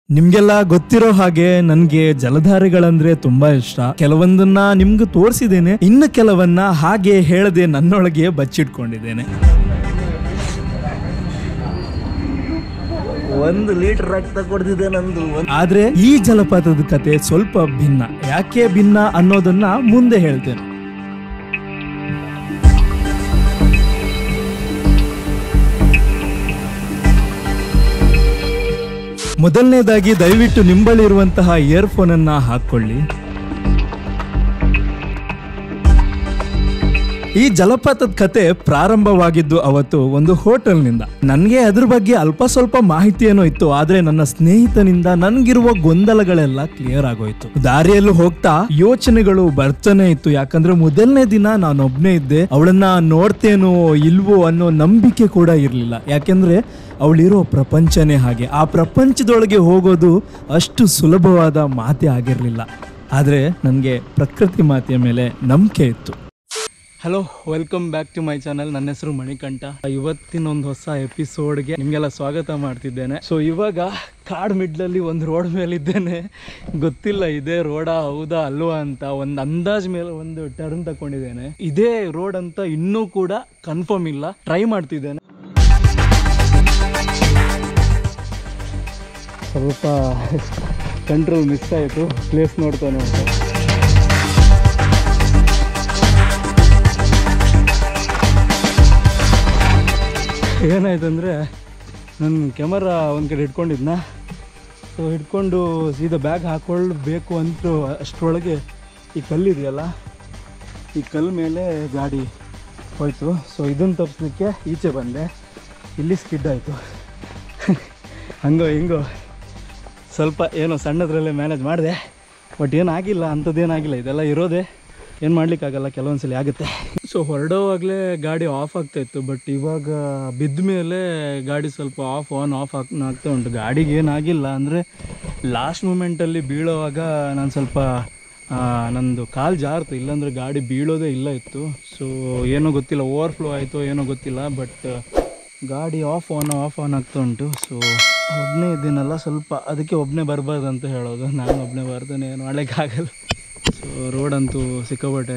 ನಿಮ್ಗೆಲ್ಲ ಗೊತ್ತಿರೋ ಹಾಗೆ ನನ್ಗೆ ಜಲಧಾರೆಗಳಂದ್ರೆ ತುಂಬಾ ಇಷ್ಟ ಕೆಲವೊಂದನ್ನ ನಿಮ್ಗೆ ತೋರಿಸಿದ್ದೇನೆ ಇನ್ನು ಕೆಲವನ್ನ ಹಾಗೆ ಹೇಳದೆ ನನ್ನೊಳಗೆ ಬಚ್ಚಿಟ್ಕೊಂಡಿದ್ದೇನೆ ಒಂದು ಲೀಟರ್ ರಕ್ತ ಕೊಡ್ತಿದ್ದೆ ನಂದು ಆದ್ರೆ ಈ ಜಲಪಾತದ ಕತೆ ಸ್ವಲ್ಪ ಭಿನ್ನ ಯಾಕೆ ಭಿನ್ನ ಅನ್ನೋದನ್ನ ಮುಂದೆ ಹೇಳ್ತೇನೆ ಮೊದಲನೇದಾಗಿ ದಯವಿಟ್ಟು ನಿಂಬಳಿರುವಂತಹ ಇಯರ್ಫೋನ್ ಅನ್ನ ಹಾಕೊಳ್ಳಿ ಈ ಜಲಪಾತದ ಕತೆ ಪ್ರಾರಂಭವಾಗಿದ್ದು ಅವತ್ತು ಒಂದು ಹೋಟೆಲ್ನಿಂದ ನನಗೆ ಅದ್ರ ಬಗ್ಗೆ ಅಲ್ಪ ಸ್ವಲ್ಪ ಮಾಹಿತಿ ಏನೋ ಇತ್ತು ಆದ್ರೆ ನನ್ನ ಸ್ನೇಹಿತನಿಂದ ನನ್ಗಿರುವ ಗೊಂದಲಗಳೆಲ್ಲ ಕ್ಲಿಯರ್ ಆಗೋಯ್ತು ದಾರಿಯಲ್ಲಿ ಹೋಗ್ತಾ ಯೋಚನೆಗಳು ಬರ್ತಾನೆ ಇತ್ತು ಯಾಕಂದ್ರೆ ಮೊದಲನೇ ದಿನ ನಾನು ಒಬ್ನೇ ಇದ್ದೆ ಅವಳನ್ನ ನೋಡ್ತೇನೋ ಇಲ್ವೋ ಅನ್ನೋ ನಂಬಿಕೆ ಕೂಡ ಇರಲಿಲ್ಲ ಯಾಕೆಂದ್ರೆ ಅವಳಿರೋ ಪ್ರಪಂಚನೇ ಹಾಗೆ ಆ ಪ್ರಪಂಚದೊಳಗೆ ಹೋಗೋದು ಅಷ್ಟು ಸುಲಭವಾದ ಮಾತೆ ಆಗಿರಲಿಲ್ಲ ಆದರೆ ನನಗೆ ಪ್ರಕೃತಿ ಮಾತೆಯ ಮೇಲೆ ನಂಬಿಕೆ ಇತ್ತು hello welcome back to my channel ನನ್ನ ಹೆಸರು ಮಣಿಕಂಠ ಇವತ್ತಿನ ಒಂದು ಹೊಸ ಎಪಿಸೋಡ್ಗೆ ನಿಮಗೆಲ್ಲ ಸ್ವಾಗತ ಮಾಡ್ತಿದ್ದೇನೆ ಸೊ ಇವಾಗ ಕಾಡ್ ಮಿಡ್ಲಲ್ಲಿ ಒಂದು ರೋಡ್ ಮೇಲೆ ಇದ್ದೇನೆ ಗೊತ್ತಿಲ್ಲ ಇದೇ ರೋಡಾ ಹೌದಾ ಅಲ್ವಾ ಅಂತ ಒಂದು ಅಂದಾಜ್ ಮೇಲೆ ಒಂದು ಟರ್ನ್ ತಗೊಂಡಿದ್ದೇನೆ ಇದೇ ರೋಡ್ ಅಂತ ಇನ್ನೂ ಕೂಡ ಕನ್ಫರ್ಮ್ ಇಲ್ಲ ಟ್ರೈ ಮಾಡ್ತಿದ್ದೇನೆ ಸ್ವಲ್ಪ ಕಂಟ್ರೋಲ್ ಮಿಸ್ ಆಯಿತು ಪ್ಲೇಸ್ ನೋಡ್ತಾನೆ ಅಂತ ಏನಾಯ್ತು ಅಂದರೆ ನನ್ನ ಕ್ಯಾಮರಾ ಒಂದು ಕಡೆ ಇಟ್ಕೊಂಡಿದ್ನ ಸೊ ಹಿಡ್ಕೊಂಡು ಸೀದಾ ಬ್ಯಾಗ್ ಹಾಕ್ಕೊಳ್ಬೇಕು ಅಂತ ಅಷ್ಟರೊಳಗೆ ಈ ಕಲ್ಲಿದೆಯಲ್ಲ ಈ ಕಲ್ಲು ಮೇಲೆ ಗಾಡಿ ಹೋಯ್ತು ಸೊ ಇದನ್ನು ತಪ್ಪಿಸ್ಲಿಕ್ಕೆ ಈಚೆ ಬಂದೆ ಇಲ್ಲಿ ಸ್ಕಿಡ್ ಆಯಿತು ಹಂಗೋ ಹಿಂಗೋ ಸ್ವಲ್ಪ ಏನೋ ಸಣ್ಣದ್ರಲ್ಲೇ ಮ್ಯಾನೇಜ್ ಮಾಡಿದೆ ಬಟ್ ಏನಾಗಿಲ್ಲ ಅಂಥದ್ದೇನಾಗಿಲ್ಲ ಇದೆಲ್ಲ ಇರೋದೇ ಏನು ಮಾಡ್ಲಿಕ್ಕಾಗಲ್ಲ ಕೆಲವೊಂದ್ಸಲಿ ಆಗುತ್ತೆ ಸೊ ಹೊರಡೋವಾಗಲೇ ಗಾಡಿ ಆಫ್ ಆಗ್ತಾ ಇತ್ತು ಬಟ್ ಇವಾಗ ಬಿದ್ದ ಮೇಲೆ ಗಾಡಿ ಸ್ವಲ್ಪ ಆಫ್ ಆನ್ ಆಫ್ ಆಗ್ ಆಗ್ತಾ ಉಂಟು ಗಾಡಿಗೆ ಏನಾಗಿಲ್ಲ ಅಂದರೆ ಲಾಸ್ಟ್ ಮೂಮೆಂಟಲ್ಲಿ ಬೀಳೋವಾಗ ನಾನು ಸ್ವಲ್ಪ ಆ, ನಂದು ಕಾಲು ಜಾರ್ತು ಇಲ್ಲಾಂದರೆ ಗಾಡಿ ಬೀಳೋದೇ ಇಲ್ಲ ಇತ್ತು ಸೊ ಏನೋ ಗೊತ್ತಿಲ್ಲ ಓವರ್ಫ್ಲೋ ಆಯಿತು ಏನೋ ಗೊತ್ತಿಲ್ಲ ಬಟ್ ಗಾಡಿ ಆಫ್ ಆನ್ ಆಫ್ ಆನ್ ಆಗ್ತಾ ಉಂಟು ಸೊ ಒಬ್ಬನೇ ಇದ್ದೀನಲ್ಲ ಸ್ವಲ್ಪ ಅದಕ್ಕೆ ಒಬ್ಬನೇ ಬರಬಾರ್ದು ಅಂತ ಹೇಳೋದು ನಾನು ಒಬ್ಬನೇ ಬರ್ತಾನೆ ಏನು ಮಾಡಲಿಕ್ಕಾಗಲ್ಲ ಸೊ ರೋಡ್ ಅಂತೂ ಸಿಕ್ಕಾಪಟ್ಟೆ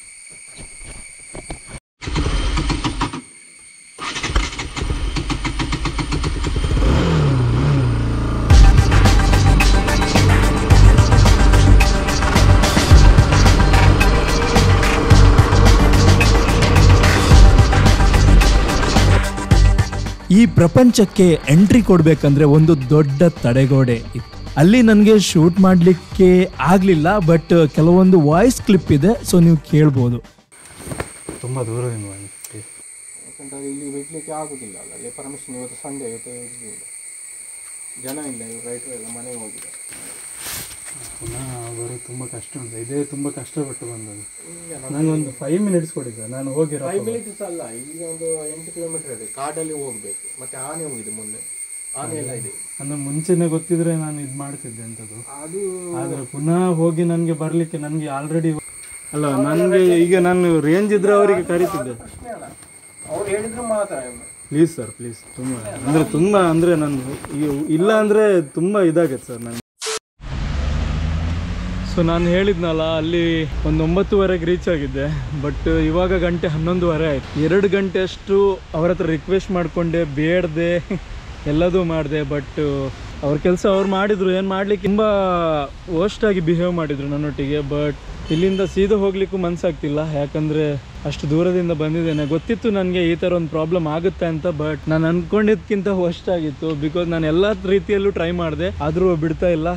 ಈ ಪ್ರಪಂಚಕ್ಕೆ ಎಂಟ್ರಿ ಕೊಡ್ಬೇಕಂದ್ರೆ ಒಂದು ದೊಡ್ಡ ತಡೆಗೋಡೆ ಇತ್ತು ಅಲ್ಲಿ ನನಗೆ ಶೂಟ್ ಮಾಡಲಿಕ್ಕೆ ಆಗಲಿಲ್ಲ ಬಟ್ ಕೆಲವೊಂದು ವಾಯ್ಸ್ ಕ್ಲಿಪ್ ಇದೆ ಸೊ ನೀವು ಕೇಳ್ಬೋದು ತುಂಬ ದೂರದಿಂದ ಬಂದ್ಬಿಟ್ಟು. ಯಾಕಂದ್ರೆ ಇಲ್ಲಿ ಬಿಡ್ಲಿಕ್ಕೆ ಆಗುದಿಲ್ಲ ಅಲ್ಲ ಅಲ್ಲಿ ಪರ್ಮಿಷನ್ ಇವತ್ತು ಸಂಡೇ ಇವತ್ತು ಇರ್ಲಿಲ್ಲ ಜನ ಇಲ್ಲ ಇವ್ರು ರೈತರು ಎಲ್ಲ ಮನೆಗೆ ಹೋಗಿದ್ದಾರೆ ಪುನಃ ಬರೋದು ತುಂಬ ಕಷ್ಟ ಉಂಟು ಇದೇ ತುಂಬ ಕಷ್ಟಪಟ್ಟು ಬಂದದ್ದು ನನಗೊಂದು ಫೈವ್ ಮಿನಿಟ್ಸ್ ಕೊಟ್ಟಿದ್ದೆ ನಾನು ಹೋಗಿರೋ ಫೈವ್ ಮಿನಿಟ್ಸ್ ಅಲ್ಲ ಇಲ್ಲಿ ಒಂದು ಎಂಟು ಕಿಲೋಮೀಟರ್ ಇದೆ ಕಾಡಲ್ಲಿ ಹೋಗ್ಬೇಕು ಮತ್ತೆ ಆನೆ ಹೋಗಿದೆ ಮೊನ್ನೆ ಆನೆ ಎಲ್ಲ ಇದೆ ಅಂದ್ರೆ ಮುಂಚೆನೆ ಗೊತ್ತಿದ್ರೆ ನಾನು ಇದು ಮಾಡ್ತಿದ್ದೆ ಅಂತದ್ದು ಅದು ಆದ್ರೆ ಪುನಃ ಹೋಗಿ ನನಗೆ ಬರ್ಲಿಕ್ಕೆ ನನಗೆ ಆಲ್ರೆಡಿ ಅಲ್ಲ ನನಗೆ ಈಗ ನಾನು ರೇಂಜ್ ಇದ್ರೆ ಅವರಿಗೆ ಕರೀತಿದ್ದೆ ಪ್ರಶ್ನೆ ಅಲ್ಲ ಅವ್ರು ಹೇಳಿದ್ರು ಮಾತ್ರ ಪ್ಲೀಸ್ ಸರ್ ಪ್ಲೀಸ್ ತುಂಬ ಅಂದರೆ ತುಂಬ ಅಂದರೆ ನಾನು ಈ- ಇಲ್ಲ ಅಂದರೆ ತುಂಬ ಇದಾಗತ್ತೆ ಸರ್ ನಾನು ಸೊ ನಾನು ಹೇಳಿದ್ನಲ್ಲ ಅಲ್ಲಿ ಒಂದು ಒಂಬತ್ತುವರೆಗೆ ರೀಚ್ ಆಗಿದ್ದೆ ಬಟ್ ಇವಾಗ ಗಂಟೆ ಹನ್ನೊಂದುವರೆ ಆಯ್ತು ಎರಡು ಗಂಟೆ ಅಷ್ಟು ಅವ್ರ ಹತ್ರ ರಿಕ್ವೆಸ್ಟ್ ಮಾಡಿಕೊಂಡೆ ಬೇಡದೆ ಎಲ್ಲದೂ ಮಾಡಿದೆ ಬಟ್ ಅವ್ರ ಕೆಲಸ ಅವ್ರು ಮಾಡಿದ್ರು ಏನು ಮಾಡ್ಲಿಕ್ಕೆ ತುಂಬ worst ಆಗಿ ಬಿಹೇವ್ ಮಾಡಿದ್ರು ನನ್ನೊಟ್ಟಿಗೆ ಬಟ್ ಇಲ್ಲಿಂದ ಸೀದಾ ಹೋಗ್ಲಿಕ್ಕೂ ಮನ್ಸಾಗ್ತಿಲ್ಲ ಯಾಕಂದ್ರೆ ಅಷ್ಟು ದೂರದಿಂದ ಬಂದಿದ್ದೇನೆ ಗೊತ್ತಿತ್ತು ನನಗೆ ಈ ಥರ ಒಂದು ಪ್ರಾಬ್ಲಮ್ ಆಗುತ್ತೆ ಅಂತ ಬಟ್ ನಾನು ಅನ್ಕೊಂಡಿದ್ಕಿಂತ ವರ್ಸ್ಟ್ ಆಗಿತ್ತು ಬಿಕಾಸ್ ನಾನು ಎಲ್ಲ ರೀತಿಯಲ್ಲೂ ಟ್ರೈ ಮಾಡಿದೆ ಆದರೂ ಬಿಡ್ತಾ ಇಲ್ಲ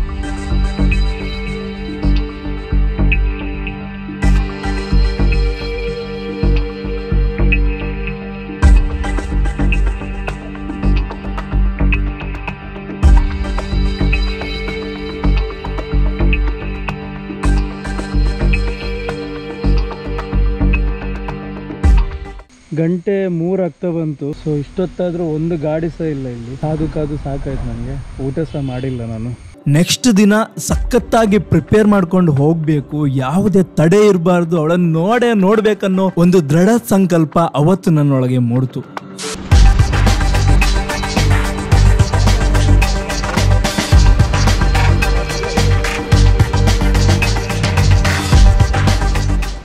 ಗಂಟೆ ಮೂರು ಆಗ್ತಾ ಬಂತು ಸೊ ಇಷ್ಟೊತ್ತಾದ್ರೂ ಒಂದು ಗಾಡಿ ಸಹ ಇಲ್ಲ ಇಲ್ಲಿ ಕಾದು ಕಾದು ಸಾಕಾಯ್ತು ನನಗೆ ಊಟ ಸಹ ಮಾಡಿಲ್ಲ ನಾನು ನೆಕ್ಸ್ಟ್ ದಿನ ಸಖತ್ತಾಗಿ ಪ್ರಿಪೇರ್ ಮಾಡ್ಕೊಂಡು ಹೋಗ್ಬೇಕು ಯಾವುದೇ ತಡೆ ಇರಬಾರ್ದು ಅವಳನ್ನು ನೋಡೇ ನೋಡ್ಬೇಕನ್ನೋ ಒಂದು ದೃಢ ಸಂಕಲ್ಪ ಅವತ್ತು ನನ್ನೊಳಗೆ ಮೂಡ್ತು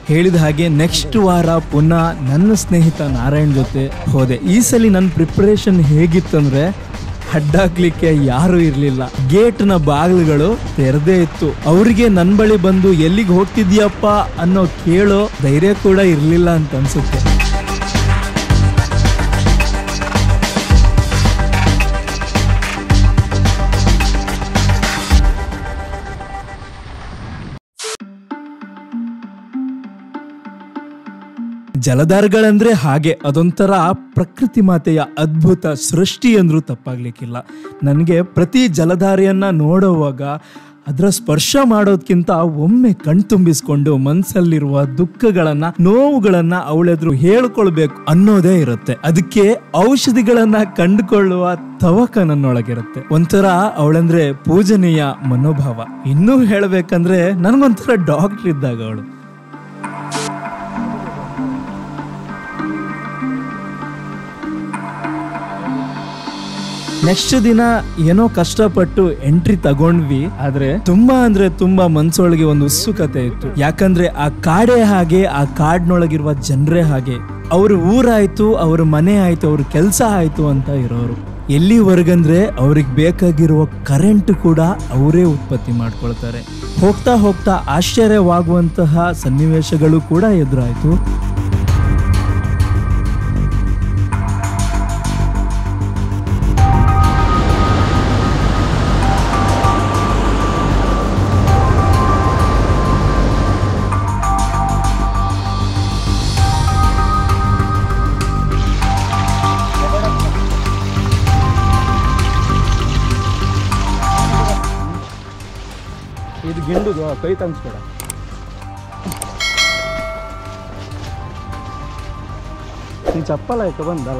ಹೇಳಿದ ಹಾಗೆ ನೆಕ್ಸ್ಟ್ ವಾರ ಪುನಃ ನನ್ನ ಸ್ನೇಹಿತ ನಾರಾಯಣ್ ಜೊತೆ ಹೋದೆ ಈ ಸಲ ನನ್ನ ಪ್ರಿಪರೇಷನ್ ಹೇಗಿತ್ತಂದ್ರೆ ಅಡ್ಡಾಕ್ಲಿಕ್ಕೆ ಯಾರು ಇರಲಿಲ್ಲ ಗೇಟ್ನ ಬಾಗಿಲುಗಳು ತೆರೆದೇ ಇತ್ತು ಅವರಿಗೆ ನನ್ನ ಬಳಿ ಬಂದು ಎಲ್ಲಿಗೆ ಹೋಗ್ತಿದ್ಯಪ್ಪ ಅನ್ನೋ ಕೇಳೋ ಧೈರ್ಯ ಕೂಡ ಇರಲಿಲ್ಲ ಅಂತ ಅನ್ಸುತ್ತೆ ಜಲಧಾರಗಳಂದ್ರೆ ಹಾಗೆ ಅದೊಂಥರ ಪ್ರಕೃತಿ ಮಾತೆಯ ಅದ್ಭುತ ಸೃಷ್ಟಿ ಅಂದ್ರೂ ತಪ್ಪಾಗ್ಲಿಕ್ಕಿಲ್ಲ ನನಗೆ ಪ್ರತಿ ಜಲಧಾರೆಯನ್ನ ನೋಡುವಾಗ ಅದರ ಸ್ಪರ್ಶ ಮಾಡೋದ್ಕಿಂತ ಒಮ್ಮೆ ಕಣ್ತುಂಬಿಸ್ಕೊಂಡು ಮನ್ಸಲ್ಲಿರುವ ದುಃಖಗಳನ್ನ ನೋವುಗಳನ್ನ ಅವಳೆದ್ರು ಹೇಳ್ಕೊಳ್ಬೇಕು ಅನ್ನೋದೇ ಇರುತ್ತೆ ಅದಕ್ಕೆ ಔಷಧಿಗಳನ್ನ ಕಂಡುಕೊಳ್ಳುವ ತವಕ ನನ್ನೊಳಗಿರುತ್ತೆ ಒಂಥರ ಅವಳಂದ್ರೆ ಪೂಜನೀಯ ಮನೋಭಾವ ಇನ್ನೂ ಹೇಳ್ಬೇಕಂದ್ರೆ ನನಗೊಂಥರ ಡಾಕ್ಟರ್ ಇದ್ದಾಗ ಅವಳು ನೆಕ್ಸ್ಟ್ ದಿನ ಏನೋ ಕಷ್ಟಪಟ್ಟು ಎಂಟ್ರಿ ತಗೊಂಡ್ವಿ ಆದ್ರೆ ತುಂಬಾ ಅಂದ್ರೆ ತುಂಬಾ ಮನ್ಸೊಳಗೆ ಒಂದು ಉತ್ಸುಕತೆ ಇತ್ತು ಯಾಕಂದ್ರೆ ಆ ಕಾಡೇ ಹಾಗೆ ಆ ಕಾಡ್ನೊಳಗಿರುವ ಜನರೇ ಹಾಗೆ ಅವ್ರ ಊರಾಯ್ತು ಅವ್ರ ಮನೆ ಆಯ್ತು ಅವ್ರ ಕೆಲಸ ಆಯ್ತು ಅಂತ ಇರೋರು ಎಲ್ಲಿವರೆಗಂದ್ರೆ ಅವ್ರಿಗೆ ಬೇಕಾಗಿರುವ ಕರೆಂಟ್ ಕೂಡ ಅವರೇ ಉತ್ಪತ್ತಿ ಮಾಡ್ಕೊಳ್ತಾರೆ ಹೋಗ್ತಾ ಹೋಗ್ತಾ ಆಶ್ಚರ್ಯವಾಗುವಂತಹ ಸನ್ನಿವೇಶಗಳು ಕೂಡ ಎದುರಾಯ್ತು ಇದು ಗಿಂಡುದು ಕೈ ತಂದ್ಸ್ಬೇಡ ನೀ ಚಪ್ಪಲ ಆಯ್ತು ಬಂದಲ್ಲ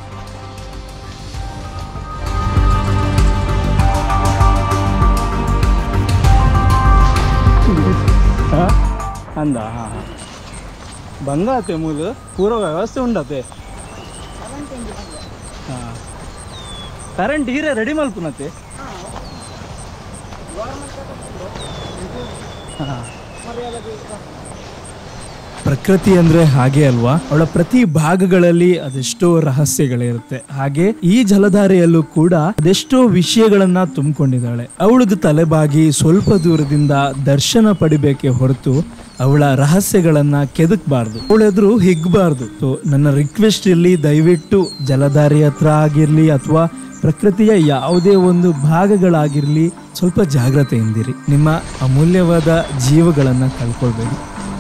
ಹಾ? ಅಂದ ಹಾಂ ಹಾಂ ಬಂಗಾತೆ ಮೂಲು ಪೂರ ವ್ಯವಸ್ಥೆ ಉಂಡತೆ ಹಾಂ ಕರೆಂಟ್ ಹೀರೆ ರೆಡಿ ಮಲ್ಪುನತೆ ಪ್ರಕೃತಿ ಅಂದ್ರೆ ಹಾಗೆ ಅಲ್ವಾ ಅವಳ ಪ್ರತಿ ಭಾಗಗಳಲ್ಲಿ ಅದೆಷ್ಟೋ ರಹಸ್ಯಗಳಿರುತ್ತೆ ಹಾಗೆ ಈ ಜಲಧಾರೆಯಲ್ಲೂ ಕೂಡ ಅದೆಷ್ಟೋ ವಿಷಯಗಳನ್ನ ತುಂಬಿಕೊಂಡಿದ್ದಾಳೆ ಅವಳಿಗೆ ತಲೆಬಾಗಿ ಸ್ವಲ್ಪ ದೂರದಿಂದ ದರ್ಶನ ಪಡಿಬೇಕೆ ಹೊರತು ಅವಳ ರಹಸ್ಯಗಳನ್ನ ಕೆದಕ್ಬಾರ್ದು ಅವಳೆದ್ರು ಹಿಗ್ಬಾರ್ದು ಸೊ ನನ್ನ ರಿಕ್ವೆಸ್ಟ್ ಇರ್ಲಿ ದಯವಿಟ್ಟು ಜಲಧಾರೆ ಹತ್ರ ಆಗಿರ್ಲಿ ಅಥವಾ ಪ್ರಕೃತಿಯ ಯಾವುದೇ ಒಂದು ಭಾಗಗಳಾಗಿರ್ಲಿ ಸ್ವಲ್ಪ ಜಾಗ್ರತೆಯಿಂದಿರಿ ನಿಮ್ಮ ಅಮೂಲ್ಯವಾದ ಜೀವಗಳನ್ನ ಕಳ್ಕೊಳ್ಬೇಡಿ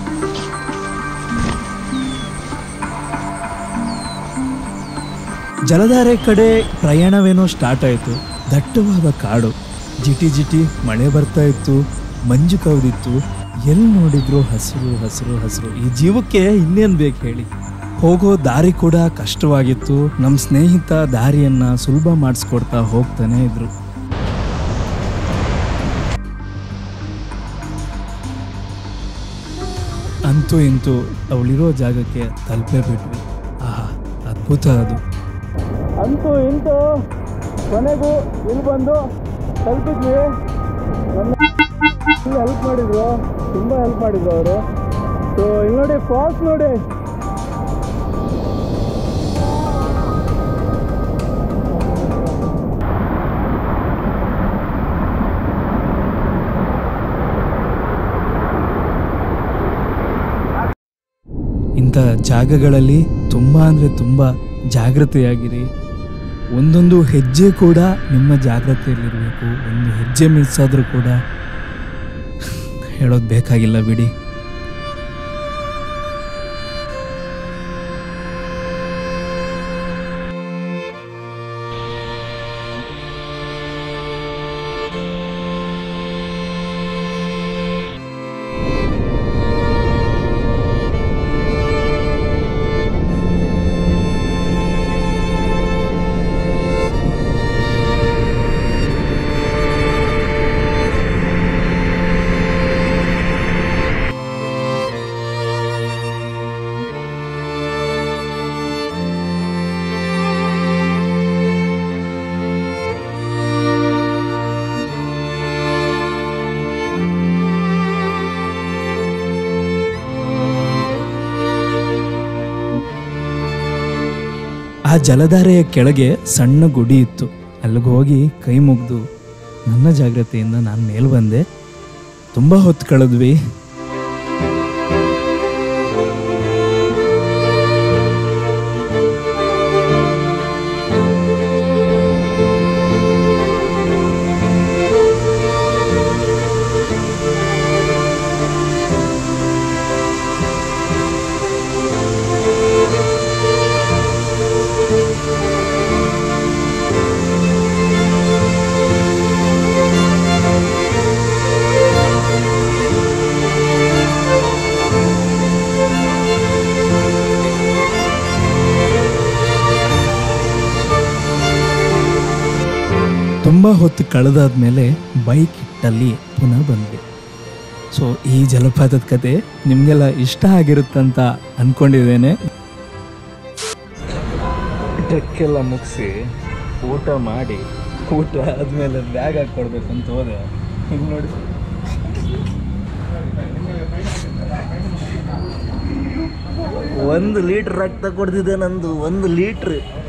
ಜಲಧಾರೆ ಕಡೆ ಪ್ರಯಾಣವೇನೋ ಸ್ಟಾರ್ಟ್ ಆಯಿತು ದಟ್ಟವಾದ ಕಾಡು ಜಿಟಿ ಜಿಟಿ ಮಳೆ ಬರ್ತಾ ಇತ್ತು ಮಂಜು ಕವಿದಿತ್ತು ಎಲ್ಲಿ ನೋಡಿದ್ರು ಹಸಿರು ಹಸಿರು ಹಸಿರು ಈ ಜೀವಕ್ಕೆ ಇನ್ನೇನು ಬೇಕು ಹೇಳಿ ಹೋಗೋ ದಾರಿ ಕೂಡ ಕಷ್ಟವಾಗಿತ್ತು ನಮ್ಮ ಸ್ನೇಹಿತ ದಾರಿಯನ್ನ ಸುಲಭ ಮಾಡಿಸ್ಕೊಡ್ತಾ ಹೋಗ್ತಾನೆ ಇದ್ರು ಅಂತೂ ಇಂತೂ ಅವಳಿರೋ ಜಾಗಕ್ಕೆ ತಲುಪೇ ಬಿಟ್ವಿ ಆಹಾ ಅದ್ಭುತ ಅದು ಅಂತೂ ಇಂತೂ ಕೊನೆಗೂ ಇಲ್ಲಿ ಬಂದು ತಲುಪಿದ್ವಿ ಹೆಲ್ಪ್ ಮಾಡಿದ್ರು ತುಂಬ ಹೆಲ್ಪ್ ಮಾಡಿದ್ರು ಅವರು ಸೊ ಇಲ್ಲಿ ನೋಡಿ ಫಾಲ್ಸ್ ನೋಡಿ ಇಂಥ ಜಾಗಗಳಲ್ಲಿ ತುಂಬ ಅಂದರೆ ತುಂಬ ಜಾಗ್ರತೆಯಾಗಿರಿ ಒಂದೊಂದು ಹೆಜ್ಜೆ ಕೂಡ ನಿಮ್ಮ ಜಾಗ್ರತೆಯಲ್ಲಿರಬೇಕು ಒಂದು ಹೆಜ್ಜೆ ಮಿಸ್ ಆದರೂ ಕೂಡ ಹೇಳೋದು ಬೇಕಾಗಿಲ್ಲ ಬಿಡಿ ಆ ಜಲಧಾರೆಯ ಕೆಳಗೆ ಸಣ್ಣ ಗುಡಿ ಇತ್ತು ಅಲ್ಲಿಗೆ ಹೋಗಿ ಕೈ ಮುಗ್ದು ನನ್ನ ಜಾಗ್ರತೆಯಿಂದ ನಾನು ಮೇಲೆ ಬಂದೆ ತುಂಬ ಹೊತ್ತು ಕಳೆದ್ವಿ ತುಂಬ ಹೊತ್ತು ಕಳೆದಾದ್ಮೇಲೆ ಬೈಕ್ ಇಟ್ಟಲ್ಲಿ ಪುನಃ ಬಂದ್ವಿ ಸೊ ಈ ಜಲಪಾತದ ಕತೆ ನಿಮಗೆಲ್ಲ ಇಷ್ಟ ಆಗಿರುತ್ತಂತ ಅಂದ್ಕೊಂಡಿದ್ದೇನೆ ಟ್ರೆಕ್ಕೆಲ್ಲ ಮುಗಿಸಿ ಊಟ ಮಾಡಿ ಊಟ ಆದಮೇಲೆ ಬ್ಯಾಗ್ ಹಾಕ್ಕೊಡ್ಬೇಕು ಅಂತ ಹೋದೆ ಹಿಂಗೆ ನೋಡಿ ಒಂದು ಲೀಟ್ರ್ ರಕ್ತ ಕೊಡ್ತಿದ್ದೆ ನಂದು ಒಂದು ಲೀಟ್ರ್